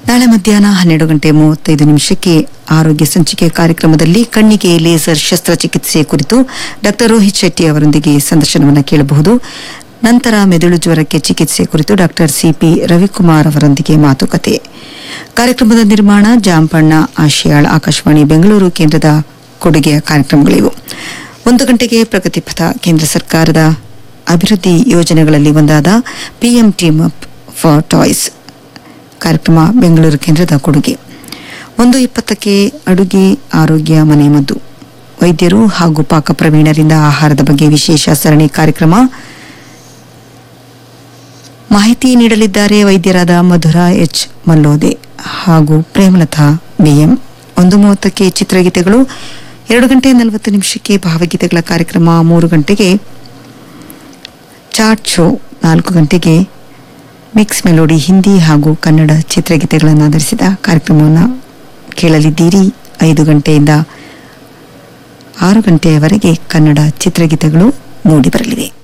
ನಾಳೆ ಮಧ್ಯಾಹ್ನ ಹನ್ನೆರಡು ಗಂಟೆ ಮೂವತ್ತೈದು ನಿಮಿಷಕ್ಕೆ ಆರೋಗ್ಯ ಸಂಚಿಕೆ ಕಾರ್ಯಕ್ರಮದಲ್ಲಿ ಕಣ್ಣಿಗೆ ಲೇಸರ್ ಶಸ್ತ್ರಚಿಕಿತ್ಸೆ ಕುರಿತು ಡಾಕ್ಟರ್ ರೋಹಿತ್ ಶೆಟ್ಟಿ ಅವರೊಂದಿಗೆ ಸಂದರ್ಶನವನ್ನು ಕೇಳಬಹುದು ನಂತರ ಮೆದುಳು ಜ್ವರಕ್ಕೆ ಚಿಕಿತ್ಸೆ ಕುರಿತು ಡಾಕ್ಟರ್ ಸಿಪಿ ರವಿಕುಮಾರ್ ಅವರೊಂದಿಗೆ ಮಾತುಕತೆ ಕಾರ್ಯಕ್ರಮದ ನಿರ್ಮಾಣ ಜಾಂಪಣ್ಣ ಆಶಿಯಾಳ್ ಆಕಾಶವಾಣಿ ಬೆಂಗಳೂರು ಕೇಂದ್ರದ ಕೊಡುಗೆಯ ಕಾರ್ಯಕ್ರಮಗಳಿವು ಒಂದು ಗಂಟೆಗೆ ಪ್ರಗತಿಪಥ ಕೇಂದ್ರ ಸರ್ಕಾರದ ಅಭಿವೃದ್ಧಿ ಯೋಜನೆಗಳಲ್ಲಿ ಒಂದಾದ PM team up for toys ಕಾರ್ಯಕ್ರಮ ಬೆಂಗಳೂರು ಕೇಂದ್ರದ ಕೊಡುಗೆ ಒಂದು ಇಪ್ಪತ್ತಕ್ಕೆ ಅಡುಗೆ ಆರೋಗ್ಯ ಮನೆ ಮದ್ದು ವೈದ್ಯರು ಹಾಗೂ ಪಾಕ ಪ್ರವೀಣರಿಂದ ಆಹಾರದ ಬಗ್ಗೆ ವಿಶೇಷ ಸರಣಿ ಕಾರ್ಯಕ್ರಮ ಮಾಹಿತಿ ನೀಡಲಿದ್ದಾರೆ ವೈದ್ಯರಾದ ಮಧುರಾ ಎಚ್ ಮಲ್ಲೋದೆ ಹಾಗೂ ಪ್ರೇಮಲತಾ ಬಿಎಂ ಒಂದು ಮೂವತ್ತಕ್ಕೆ ಚಿತ್ರಗೀತೆಗಳು ಎರಡು ಗಂಟೆ ನಲವತ್ತು ನಿಮಿಷಕ್ಕೆ ಭಾವಗೀತೆಗಳ ಕಾರ್ಯಕ್ರಮ ಮೂರು ಗಂಟೆಗೆ ಚಾಟ್ ಶೋ ನಾಲ್ಕು ಗಂಟೆಗೆ ಮಿಕ್ಸ್ ಮೆಲೋಡಿ ಹಿಂದಿ ಹಾಗೂ ಕನ್ನಡ ಚಿತ್ರಗೀತೆಗಳನ್ನು ಆಧರಿಸಿದ ಕಾರ್ಯಕ್ರಮವನ್ನು ಕೇಳಲಿದ್ದೀರಿ ಐದು ಗಂಟೆಯಿಂದ ಆರು ಗಂಟೆಯವರೆಗೆ ಕನ್ನಡ ಚಿತ್ರಗೀತೆಗಳು ಮೂಡಿಬರಲಿವೆ